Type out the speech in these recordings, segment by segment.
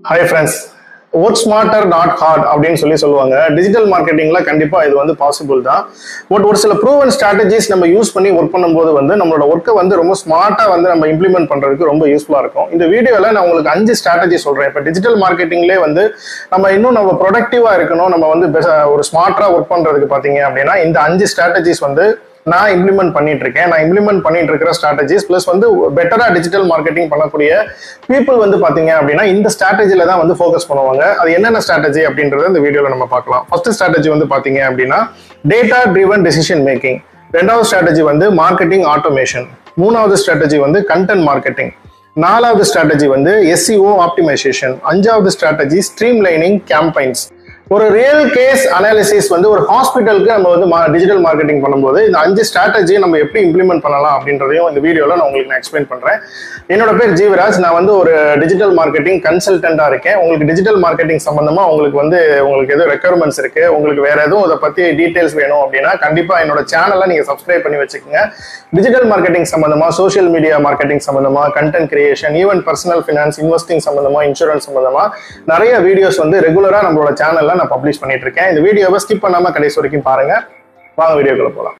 hi friends work smarter not hard அப்படின்னு சொல்லி சொல்லுவாங்க டிஜிட்டல் மார்க்கெட்டிங்ல கண்டிப்பா இது வந்து பாசிபிள் தான் பட் ஒரு சில ப்ரூவன் ஸ்ட்ராட்டஜிஸ் நம்ம யூஸ் பண்ணி ஒர்க் பண்ணும்போது வந்து நம்மளோட ஒர்க்கை வந்து ரொம்ப ஸ்மார்ட்டா வந்து நம்ம இம்ப்ளிமெண்ட் பண்றதுக்கு ரொம்ப யூஸ்ஃபுல்லா இருக்கும் இந்த வீடியோல நான் உங்களுக்கு அஞ்சு ஸ்ட்ராட்டஜி சொல்றேன் இப்போ டிஜிட்டல் மார்க்கெட்டிங்லேயே வந்து நம்ம இன்னும் நம்ம ப்ரொடக்டிவா இருக்கணும் நம்ம வந்து பெச- ஒரு ஸ்மார்ட்டா ஒர்க் பண்றதுக்கு பாத்தீங்க அப்படின்னா இந்த அஞ்சு ஸ்ட்ராட்டஜிஸ் வந்து நான் இம்ப்ளிமெண்ட் பண்ணிட்டு இருக்கேன் நான் இம்ப்ளிமெண்ட் பண்ணிட்டு இருக்கிற ஸ்ட்ராட்டஜிஸ் ப்ளஸ் வந்து பெட்டரா டிஜிட்டல் மார்க்கெட்டிங் பண்ணக்கூடிய பீப்புள் வந்து பாத்தீங்க அப்படின்னா இந்த ஸ்ட்ராட்டஜில தான் வந்து ஃபோக்கஸ் பண்ணுவாங்க அது என்னென்ன ஸ்ட்ராட்டஜி அப்படின்றத இந்த வீடியோல நம்ம பார்க்கலாம் ஃபர்ஸ்ட் ஸ்ட்ராட்டஜி வந்து பாத்தீங்க அப்படின்னா டேட்டா ட்ரிவன் டெசிஷன் மேக்கிங் ரெண்டாவது ஸ்ட்ராட்டஜி வந்து மார்க்கெட்டிங் ஆட்டோமேஷன் மூணாவது ஸ்ட்ராட்டஜி வந்து கண்டென்ட் மார்க்கெட்டிங் நாலாவது ஸ்ட்ராட்டஜி வந்து எஸ்சிஓ ஆப்டிமைசேஷன் அஞ்சாவது ஸ்ட்ராட்டஜி ஸ்ட்ரீம் லைனிங் கேம்பைன்ஸ் ஒரு ரியல் கேஸ் அனாலிசிஸ் வந்து ஒரு ஹாஸ்பிட்டலுக்கு நம்ம வந்து டிஜிட்டல் மார்க்கெட்டிங் பண்ணும்போது இந்த அஞ்சு ஸ்ட்ராட்டஜியை நம்ம எப்படி இம்ப்ளிமெண்ட் பண்ணலாம் அப்படின்றதையும் இந்த வீடியோவில் நான் உங்களுக்கு நான் எக்ஸ்பிளைன் பண்ணுறேன் என்னோட பேர் ஜீவராஜ் நான் வந்து ஒரு டிஜிட்டல் மார்க்கெட்டிங் கன்சல்டண்டாக இருக்கேன் உங்களுக்கு டிஜிட்டல் மார்க்கெட்டிங் சம்பந்தமா உங்களுக்கு வந்து உங்களுக்கு எதுவும் ரெக்குயர்மெண்ட்ஸ் இருக்கு உங்களுக்கு வேற எதுவும் இதை பற்றி டீட்டெயில்ஸ் வேணும் அப்படின்னா கண்டிப்பாக என்னோட சேனலை நீங்கள் சப்ஸ்கிரைப் பண்ணி வச்சுக்கோங்க டிஜிட்டல் மார்க்கெட்டிங் சம்பந்தமா சோஷியல் மீடியா மார்க்கெட்டிங் சம்பந்தமா content creation even personal finance investing சம்பந்தமா இன்சூரன்ஸ் சம்பந்தமா நிறைய வீடியோஸ் வந்து ரெகுலரா நம்மளோட சேனல்ல நான் பப்ளிஷ் பண்ணிட்டு இருக்கேன் இந்த வீடியோவை ஸ்கிப் பண்ணாம கடைசி வரைக்கும் பாருங்க வாங்க வீடியோக்குள்ள போலாம்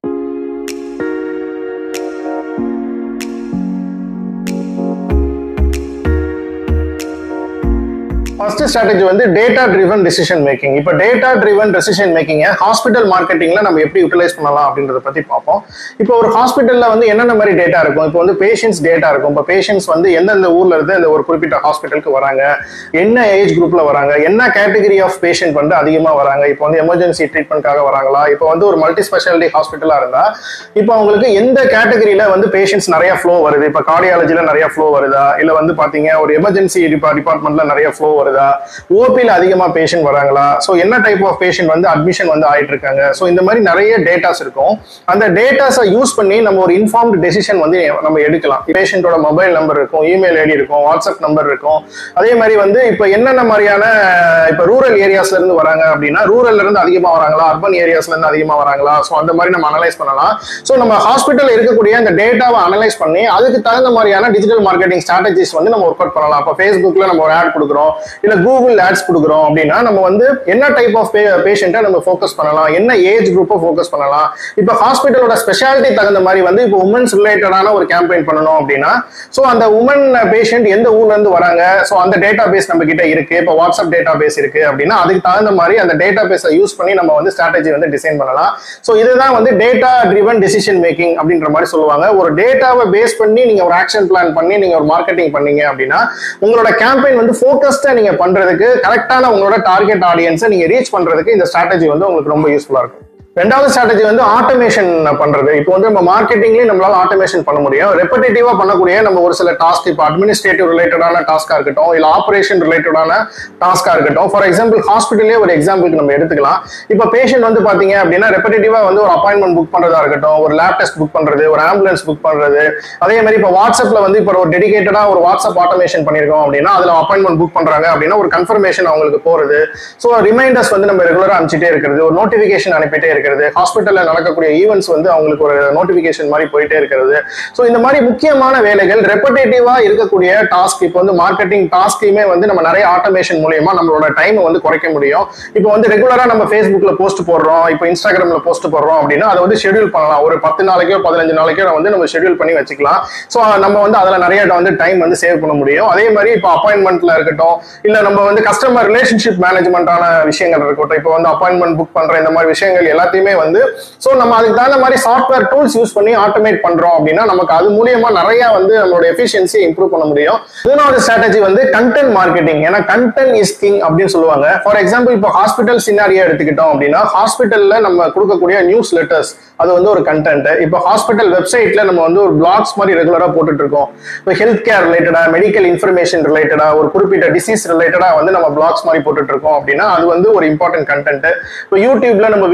ஃபர்ஸ்ட் ஸ்ட்ராட்டஜி வந்து டேட்டா ட்ரிவன் டெசிஷன் மேக்கிங் இப்போ டேட்டா ட்ரிவன் டெசிஷன் மேக்கிங்க ஹாஸ்பிட்டல் மார்க்கெட்டிங்ல நம்ம எப்படி யூட்டிலைஸ் பண்ணலாம் அப்படின்றத பத்தி பார்ப்போம் இப்போ ஒரு ஹாஸ்பிட்டல்ல வந்து என்னென்ன மாதிரி டேட்டா இருக்கும் இப்போ வந்து பேஷண்ட்ஸ் டேட்டா இருக்கும் இப்போ பேஷண்ட்ஸ் வந்து எந்தெந்த ஊர்ல இருந்து இந்த ஒரு குறிப்பிட்ட ஹாஸ்பிட்டலுக்கு வராங்க என்ன ஏஜ் குரூப்ல வராங்க என்ன கேட்டகரி ஆஃப் பேஷண்ட் வந்து அதிகமா வராங்க இப்போ வந்து எமர்ஜென்சி ட்ரீட்மெண்ட்காக வராங்களா இப்போ வந்து ஒரு மல்டி ஸ்பெஷாலிட்டி ஹாஸ்பிட்டலா இருந்தா இப்போ அவங்களுக்கு எந்த கேட்டகரியில வந்து பேஷண்ட்ஸ் நிறைய ஃப்ளோ வருது இப்போ கார்டியாலஜில நிறைய ஃப்ளோ வருதா இல்ல வந்து பாத்தீங்க ஒரு எமர்ஜென்சி டிபார்ட்மெண்ட்ல நிறைய ஃப்ளோ வருதா ஓபியில் அதிகமா பேஷண்ட் வராங்களா ஸோ என்ன டைப் ஆஃப் பேஷண்ட் வந்து அட்மிஷன் வந்து ஆயிட்டு இருக்காங்க ஸோ இந்த மாதிரி நிறைய டேட்டாஸ் இருக்கும் அந்த டேட்டாஸை யூஸ் பண்ணி நம்ம ஒரு இன்ஃபார்ம்டு டெசிஷன் வந்து நம்ம எடுக்கலாம் பேஷண்ட்டோட மொபைல் நம்பர் இருக்கும் இமெயில் ஐடி இருக்கும் வாட்ஸ்அப் நம்பர் இருக்கும் அதே மாதிரி வந்து இப்போ என்னென்ன மாதிரியான இப்போ ரூரல் ஏரியாஸ்ல இருந்து வராங்க அப்படின்னா ரூரல்ல இருந்து அதிகமா வராங்களா அர்பன் ஏரியாஸ்ல இருந்து அதிகமா வராங்களா ஸோ அந்த மாதிரி நம்ம அனலைஸ் பண்ணலாம் ஸோ நம்ம ஹாஸ்பிட்டல் இருக்கக்கூடிய அந்த டேட்டாவை அனலைஸ் பண்ணி அதுக்கு தகுந்த மாதிரியான டிஜிட்டல் மார்க்கெட்டிங் ஸ்ட்ராட்டஜிஸ் வந்து நம்ம ஒர்க் அவுட் பண்ணலாம் இப்போ ஃபேஸ்புக்ல நம்ம ஒரு ஆட் கொடுக்குறோம் இல்ல கூகுள் ஆட்ஸ் கொடுக்குறோம் அப்படின்னா நம்ம வந்து என்ன டைப் ஆஃப் பேஷண்ட்டை நம்ம ஃபோக்கஸ் பண்ணலாம் என்ன ஏஜ் குரூப்பை ஃபோக்கஸ் பண்ணலாம் இப்போ ஹாஸ்பிட்டலோட ஸ்பெஷாலிட்டி தகுந்த மாதிரி வந்து இப்போ உமன்ஸ் ரிலேட்டடான ஒரு கேம்பெயின் பண்ணணும் அப்படின்னா ஸோ அந்த உமன் பேஷண்ட் எந்த ஊர்ல இருந்து வராங்க ஸோ அந்த டேட்டா பேஸ் நம்ம கிட்ட இருக்கு இப்போ வாட்ஸ்அப் டேட்டா பேஸ் இருக்கு அப்படின்னா அதுக்கு தகுந்த மாதிரி அந்த டேட்டா பேஸை யூஸ் பண்ணி நம்ம வந்து ஸ்ட்ராட்டஜி வந்து டிசைன் பண்ணலாம் ஸோ இதுதான் வந்து டேட்டா ட்ரிவன் டெசிஷன் மேக்கிங் அப்படின்ற மாதிரி சொல்லுவாங்க ஒரு டேட்டாவை பேஸ் பண்ணி நீங்க ஒரு ஆக்ஷன் பிளான் பண்ணி நீங்க ஒரு மார்க்கெட்டிங் பண்ணீங்க அப்படின்னா உங்களோட கேம்பெயின் வந்து ஃபோக்கஸ்டா நீங்க பண்றதுக்கு கரெக்டான உங்களோட டார்கெட் ஆடியன்ஸை நீங்க ரீச் பண்றதுக்கு இந்த ஸ்ட்ராட்டஜி வந்து உங்களுக்கு ரொம்ப யூஸ்ஃபுல்லா இருக்கும் ரெண்டாவது ஸ்ட்ராட்டஜி வந்து ஆட்டோமேஷன் பண்றது இப்போ வந்து நம்ம மார்க்கெட்டிங்லயும் நம்மளால ஆட்டோமேஷன் பண்ண முடியும் ரெப்படேட்டிவா பண்ணக்கூடிய நம்ம ஒரு சில டாஸ்க் இப்போ அட்மினிஸ்ட்ரேட்டிவ் ரிலேட்டடான டாஸ்கா இருக்கட்டும் இல்ல ஆபரேஷன் ரிலேட்டடான டாஸ்கா இருக்கட்டும் ஃபார் எக்ஸாம்பிள் ஹாஸ்பிட்டலே ஒரு எக்ஸாம்பிளுக்கு நம்ம எடுத்துக்கலாம் இப்போ பேஷண்ட் வந்து பாத்தீங்க அப்படின்னா ரெப்படேட்டிவா வந்து ஒரு அப்பாயின்மெண்ட் புக் பண்றதா இருக்கட்டும் ஒரு லேப் டெஸ்ட் புக் பண்றது ஒரு ஆம்புலன்ஸ் புக் பண்றது அதே மாதிரி இப்போ வாட்ஸ்அப்ல வந்து இப்போ ஒரு டெடிகேட்டடா ஒரு வாட்ஸ்அப் ஆட்டோமேஷன் பண்ணிருக்கோம் அப்படின்னா அதுல அப்பாயின்மெண்ட் புக் பண்றாங்க அப்படின்னா ஒரு கன்ஃபர்மேஷன் அவங்களுக்கு போறது ஸோ ரிமைண்டர்ஸ் வந்து நம்ம ரெகுலரா அனுப்பிச்சிட்டே இருக்கிறது ஒரு நோட்டிபிகேஷன் அனுப்பிட்டே இருக்கிறது ஹாஸ்பிட்டல்ல நடக்கக்கூடிய ஈவெண்ட்ஸ் வந்து அவங்களுக்கு ஒரு நோட்டிபிகேஷன் மாதிரி போயிட்டே இருக்கிறது ஸோ இந்த மாதிரி முக்கியமான வேலைகள் ரெப்படேட்டிவா இருக்கக்கூடிய டாஸ்க் இப்போ வந்து மார்க்கெட்டிங் டாஸ்கையுமே வந்து நம்ம நிறைய ஆட்டோமேஷன் மூலியமா நம்மளோட டைம் வந்து குறைக்க முடியும் இப்போ வந்து ரெகுலரா நம்ம ஃபேஸ்புக்ல போஸ்ட் போடுறோம் இப்போ இன்ஸ்டாகிராம்ல போஸ்ட் போடுறோம் அப்படின்னா அதை வந்து ஷெட்யூல் பண்ணலாம் ஒரு பத்து நாளைக்கோ பதினஞ்சு நாளைக்கோ வந்து நம்ம ஷெட்யூல் பண்ணி வச்சுக்கலாம் ஸோ நம்ம வந்து அதில் நிறைய வந்து டைம் வந்து சேவ் பண்ண முடியும் அதே மாதிரி இப்போ அப்பாயின்மெண்ட்ல இருக்கட்டும் இல்ல நம்ம வந்து கஸ்டமர் ரிலேஷன்ஷிப் மேனேஜ்மெண்டான விஷயங்கள் இருக்கட்டும் இப்போ வந்து அப்பாயின்மெண்ட் புக் பண்ற இந்த மாதிரி விஷயங்கள் எல்லாத்தையுமே வந்து ஸோ நம்ம அதுக்கு தகுந்த மாதிரி சாஃப்ட்வேர் டூல்ஸ் யூஸ் பண்ணி ஆட்டோமேட் பண்றோம் அப்படின்னா நமக்கு அது மூலியமா நிறைய வந்து நம்மளோட எஃபிஷியன்சி இம்ப்ரூவ் பண்ண முடியும் மூணாவது ஸ்ட்ராட்டஜி வந்து கண்டென்ட் மார்க்கெட்டிங் ஏன்னா கண்டென்ட் இஸ் கிங் அப்படின்னு சொல்லுவாங்க ஃபார் எக்ஸாம்பிள் இப்போ ஹாஸ்பிட்டல் சினாரியா எடுத்துக்கிட்டோம் அப்படின்னா ஹாஸ்பிட்டல்ல நம்ம கொடுக்கக்கூடிய நியூஸ் லெட்டர்ஸ் அது வந்து ஒரு கண்டென்ட் இப்போ ஹாஸ்பிட்டல் வெப்சைட்ல நம்ம வந்து ஒரு பிளாக்ஸ் மாதிரி ரெகுலரா போட்டுட்டு இருக்கோம் இப்போ ஹெல்த் கேர் ரிலேட்டடா மெடிக்கல் இன்ஃபர்மேஷன் ரிலேட்டடா ஒரு குறிப்பிட்ட டிசீஸ் ரிலேட்டடா வந்து நம்ம பிளாக்ஸ் மாதிரி போட்டுட்டு இருக்கோம் அப்படின்னா அது வந்து ஒரு இம்பார்ட்டன்ட் கண்டென்ட் இப்போ யூடியூப்ல நம்ம வீடியோ அப்லோட்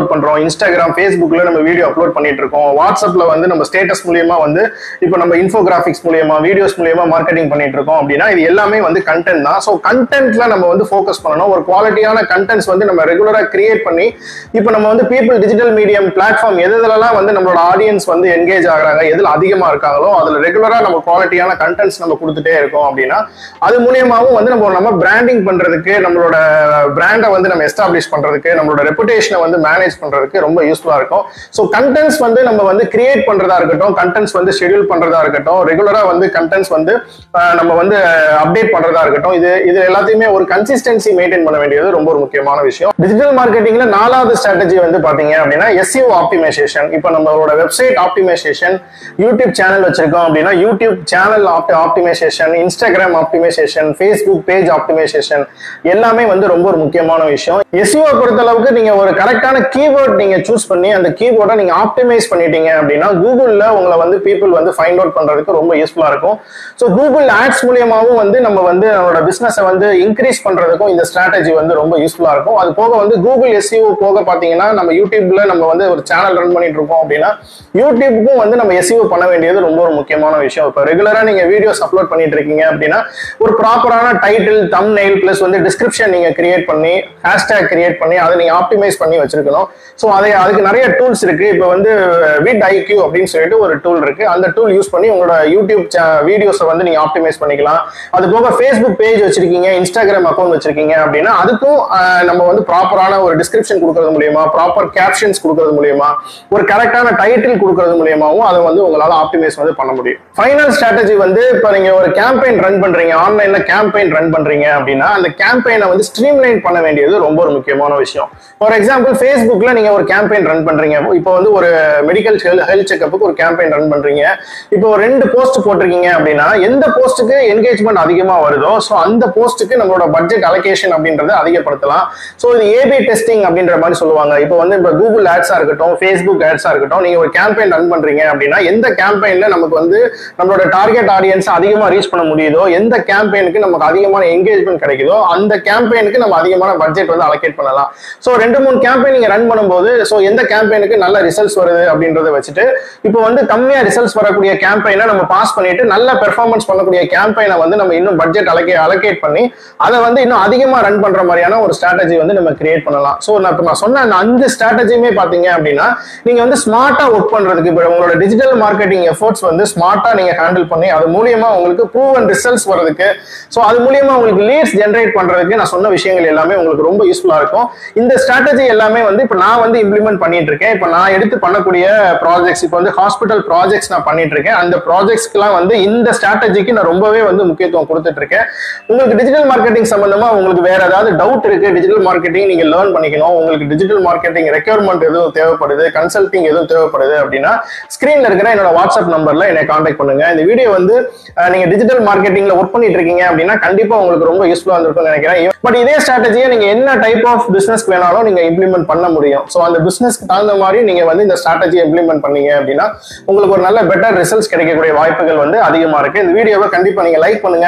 அப்லோட் பண்றோம் இன்ஸ்டாகிராம் ஃபேஸ்புக்ல நம்ம வீடியோ அப்லோட் பண்ணிட்டு இருக்கோம் வாட்ஸ்அப்ல வந்து நம்ம ஸ்டேட்டஸ் மூலியமா வந்து இப்போ நம்ம இன்ஃபோகிராஃபிக்ஸ் மூலியமா வீடியோஸ் மூலியமா மார்க்கெட்டிங் பண்ணிட்டு இருக்கோம் அப்படின்னா இது எல்லாமே வந்து கண்டென்ட் தான் ஸோ கண்டென்ட்ல நம்ம வந்து ஃபோக்கஸ் பண்ணணும் ஒரு குவாலிட்டியான கண்டென்ட்ஸ் வந்து நம்ம ரெகுலரா கிரியேட் பண்ணி இப்போ நம்ம வந்து பீப்புள் டிஜிட்டல் மீடியம் பிளாட்ஃபார்ம் எதுலலாம் வந்து நம்மளோட ஆடியன்ஸ் வந்து என்கேஜ் ஆகுறாங்க எதுல அதிகமா இருக்காங்களோ அதுல ரெகுலரா நம்ம குவாலிட்டியான கண்டென்ட்ஸ் நம்ம கொடுத்துட்டே இருக்கோம் அப்படின்னா அது மூலியமாவும் வந்து நம்ம நம்ம பிராண்டிங் பண்றதுக்கு நம்மளோட பிராண்டை வந்து நம்ம எஸ்டாப்ளிஷ் பண்றதுக்கு நம்மளோட ரெப்புடேஷனை வந்து மேனேஜ் பண்றதுக்கு ரொம்ப யூஸ்ஃபுல்லா இருக்கும் ஸோ கண்டென்ட்ஸ் வந்து நம்ம வந்து கிரியேட் பண்றதா இருக்கட்டும் கண்டென்ட்ஸ் வந்து ஷெடியூல் பண்றதா இருக்கட்டும் ரெகுலரா வந்து கண்டென்ட்ஸ் வந்து ஆஹ், நம்ம வந்து அப்டேட் பண்றதா இருக்கட்டும் இது இது எல்லாத்தையுமே ஒரு கன்சிஸ்டன்சி மெயின்டைன் பண்ண வேண்டியது ரொம்ப ஒரு முக்கியமான விஷயம் டிஜிட்டல் மார்க்கெட்டிங்ல நாலாவது ஸ்ட்ராட்டஜி வந்து பாத்தீங்க அப்படின்னா எஸ்இஓ ஆப்டிமைசேஷன் இப்போ நம்மளோட வெப்சைட் ஆப்டிமைசேஷன் யூடியூப் சேனல் வச்சிருக்கோம் அப்படின்னா YouTube channel optimisation Instagram optimisation Facebook page optimisation எல்லாமே வந்து ரொம்ப ஒரு முக்கியமான விஷயம் எஸ்இஓ பொறுத்தளவுக்கு நீங்க ஒரு கரெக்டான கீவேர்ட் நீங்க சூஸ் பண்ணி அந்த கீபோர்டை நீங்க ஆப்டிமைஸ் பண்ணிட்டீங்க அப்படின்னா கூகுள்ல உங்களை வந்து பீப்புள் வந்து ஃபைண்ட் அவுட் பண்றதுக்கு ரொம்ப யூஸ்ஃபுல்லா இருக்கும் ஸோ கூகுள் ஆட்ஸ் மூலியமாவும் வந்து நம்ம வந்து நம்மளோட பிசினஸை வந்து இன்க்ரீஸ் பண்றதுக்கும் இந்த ஸ்ட்ராட்டஜி வந்து ரொம்ப யூஸ்ஃபுல்லா இருக்கும் அது போக வந்து கூகுள் எஸ்இஓ போக பாத்தீங்கன்னா நம்ம யூடியூப்ல நம்ம வந்து ஒரு சேனல் ரன் பண்ணிட்டு இருக்கோம் அப்படின்னா யூடியூப்புக்கும் வந்து நம்ம எஸ்இஓ பண்ண வேண்டியது ரொம்ப ஒரு முக்கியமான விஷயம் இப்போ ரெகுலரா நீங்க வீடியோஸ் அப்லோட் பண்ணிட்டு இருக்கீங்க அப்படின்னா ஒரு ப்ராப்பரான டைட்டில் தம் நெயில் பிளஸ் வந்து டிஸ்கிரிப்ஷன் நீங்க கிரியேட் பண்ணி ஹேஷ்டேக் கிரியேட் பண்ணி அதை நீங்க ஆப்டிமைஸ் பண்ணி வச்சிருக்கணும் ஸோ அதை அதுக்கு நிறைய டூல்ஸ் இருக்கு இப்போ வந்து விட் ஐக்யூ அப்படின்னு சொல்லிட்டு ஒரு டூல் இருக்கு அந்த டூல் யூஸ் பண்ணி உங்களோட யூடியூப் வீடியோஸை வந்து நீங்க ஆப்டிமைஸ் பண்ணிக்கலாம் அது போக ஃபேஸ்புக் பேஜ் வச்சிருக்கீங்க இன்ஸ்டாகிராம் அக்கௌண்ட் வச்சிருக்கீங்க அப்படின்னா அதுக்கும் ஆஹ், நம்ம வந்து ப்ராப்பரான ஒரு டிஸ்கிரிப்ஷன் கொடுக்கறது மூலியமா ப்ராப்பர் கேப்ஷன்ஸ் கொடுக்கறது மூலியமா ஒரு கரெக்டான டைட்டில் கொடுக்கறது மூலியமாவும் அதை வந்து உங்களால ஆப்டிமைஸ் வந்து பண்ண முடியும் ஃபைனல் ஸ்ட்ராட்டஜி வந்து இப்போ நீங்க ஒரு கேம்பெயின் ரன் பண்றீங்க ஆன்லைன்ல கேம்பெயின் ரன் பண்றீங்க அப்படின்னா அந்த கேம்பெயினை வந்து ஸ்ட்ரீம்லைன் பண்ண வேண்டியது ரொம்ப ஒரு முக்கியமான விஷயம் ஃபார் எக்ஸாம்பிள் ஃபேஸ்புக்ல நீங்க ஒரு கேம்பெயின் ரன் பண்றீங்க இப்போ வந்து ஒரு மெடிக்கல் ஹெல்த் செக்அப்புக்கு ஒரு கேம்பெயின் ரன் பண்றீங்க இப்போ ஒரு ரெண்டு போஸ்ட் போட்டிருக்கீங்க அப்படின்னா எந்த போஸ்ட்டுக்கு என்கேஜ்மெண்ட் அதிகமா வருதோ ஸோ அந்த போஸ்ட்டுக்கு நம்மளோட பட்ஜெட் அலோகேஷன் அப்படின்றத அதிகப்படுத்தலாம் ஸோ இது ஏபி டெஸ்டிங் அப்படின்ற மாதிரி சொல்லுவாங்க இப்போ வந்து இப்போ கூகுள் ஆட்ஸா இருக்கட்டும் ஃபேஸ்புக் ஆட்ஸா இருக்கட்டும் நீங்க ஒரு கேம்பெயின் ரன் பண்றீங்க அப்படின்னா எந்த கேம்பெயின்ல நமக்கு வந்து நம்மளோட டார்கெட் ஆடியன்ஸ் அதிகமா ரீச் பண்ண முடியுதோ எந்த கேம்பெயினுக்கு நமக்கு அதிகமான என்கேஜ்மெண்ட் கிடைக்குதோ அந்த கேம்பெயினுக்கு நம்ம அதிகமான பட்ஜெட் வந்து அலோகேட் பண்ணலாம் ஸோ ரெண்டு மூணு கேம்பெயின் நீங்க ரன் பண்ணும்போது ஸோ எந்த கேம்பெயினுக்கு நல்ல ரிசல்ட்ஸ் வருது அப்படின்றத வச்சுட்டு இப்போ வந்து கம்மியா ரிசல்ட்ஸ் வரக்கூடிய கேம்பெயினை நம்ம பாஸ் பண்ணிட்டு நல்ல பெர்ஃபார்மன்ஸ் பண்ணக்கூடிய கேம்பெயினை வந்து நம்ம இன்னும் பட்ஜெட் அலகே அலோகேட் பண்ணி அதை வந்து இன்னும் அதிகமா ரன் பண்ற மாதிரியான ஒரு ஸ்ட்ராட்டஜி வந்து நம்ம கிரியேட் பண்ணலாம் ஸோ நான் இப்போ நான் சொன்ன அந்த அஞ்சு ஸ்ட்ராட்டஜியுமே பாத்தீங்க அப்படின்னா நீங்க வந்து ஸ்மார்ட்டா ஒர்க் பண்றதுக்கு இப்போ உங்களோட டிஜிட்டல் மார்க்கெட்டிங் எஃபோர்ட்ஸ் வந்து ஸ்மார்ட்டா நீங்க ஹேண்டில் பண்ணி அது மூலியமா உங்களுக்கு ப்ரூவன் ரிசல்ட்ஸ் வரதுக்கு ஸோ அது மூலியமா உங்களுக்கு லீட்ஸ் ஜென்ரேட் பண்றதுக்கு நான் சொன்ன விஷயங்கள் எல்லாமே உங்களுக்கு ரொம்ப யூஸ்ஃபுல்லா இருக்கும் இந்த ஸ்ட்ராட்டஜி எல்லாமே வந்து இப்போ நான் வந்து இம்ப்ளிமெண்ட் பண்ணிட்டு இருக்கேன் இப்போ நான் எடுத்து பண்ணக்கூடிய ப்ராஜெக்ட்ஸ் இப்போ வந்து ஹாஸ்பிட்டல் ப்ராஜெக்ட்ஸ் நான் பண்ணிட்டு இருக்கேன் அந்த ப்ராஜெக்ட்ஸ்க்குலாம் வந்து இந்த ஸ்ட்ராட்டஜிக்கு நான் ரொம்பவே வந்து முக்கியத்துவம் கொடுத்துட்டு இருக்கேன் உங்களுக்கு டிஜிட்டல் மார்க்கெட்டிங் சம்பந்தமா உங்களுக்கு வேற ஏதாவது டவுட் இருக்கு டிஜிட்டல் மார்க்கெட்டிங் நீங்க லேர்ன் பண்ணிக்கணும் உங்களுக்கு டிஜிட்டல் மார்க்கெட்டிங் ரெக்யர்மெண்ட் எதுவும் தேவைப்படுது கன்சல்டிங் எதுவும் தேவைப்படுது அப்படின்னா ஸ்கிரீன்ல இருக்கிற என்னோட வாட்ஸ்அப் நம்பர்ல என்னை காண்டாக்ட் பண்ணுங்க இந்த வீடியோ வந்து அஹ், நீங்க டிஜிட்டல் மார்க்கெட்டிங்ல ஒர்க் பண்ணிட்டு இருக்கீங்க அப்படின்னா கண்டிப்பா உங்களுக்கு ரொம்ப யூஸ்ஃபுல்லா இருந்திருக்கும்னு நினைக்கிறேன் பட் இதே ஸ்ட்ராட்டஜியை நீங்க என்ன டைப் ஆஃப் பிசினஸ் வேணாலும் நீங்க இம்ப்ளிமெண்ட் பண்ண முடியும் ஸோ அந்த பிசினஸ்க்கு தகுந்த மாதிரி நீங்க வந்து இந்த ஸ்ட்ராட்டஜியை இம்ப்ளிமெண்ட் பண்ணீங்க அப்படின்னா உங்களுக்கு ஒரு நல்ல பெட்டர் ரிசல்ட்ஸ் கிடைக்கக்கூடிய வாய்ப்புகள் வந்து அதிகமா இருக்கு இந்த வீடியோவை கண்டிப்பா நீங்க லைக் பண்ணுங்க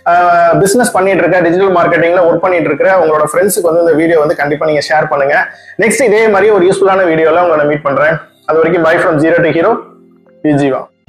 பிசினஸ் பண்ணிட்டு இருக்க டிஜிட்டல் மார்க்கெட்டிங்ல ஒர்க் பண்ணிட்டு இருக்கிற உங்களோட ஃப்ரெண்ட்ஸுக்கு வந்து இந்த வீடியோ வந்து கண்டிப்பா நீங்க ஷேர் பண்ணுங்க நெக்ஸ்ட் இதே மாதிரி ஒரு யூஸ்ஃபுல்லான வீடியோல உங்களை மீட் பண்றேன் அது வரைக்கும் bye from zero to hero விஜீவா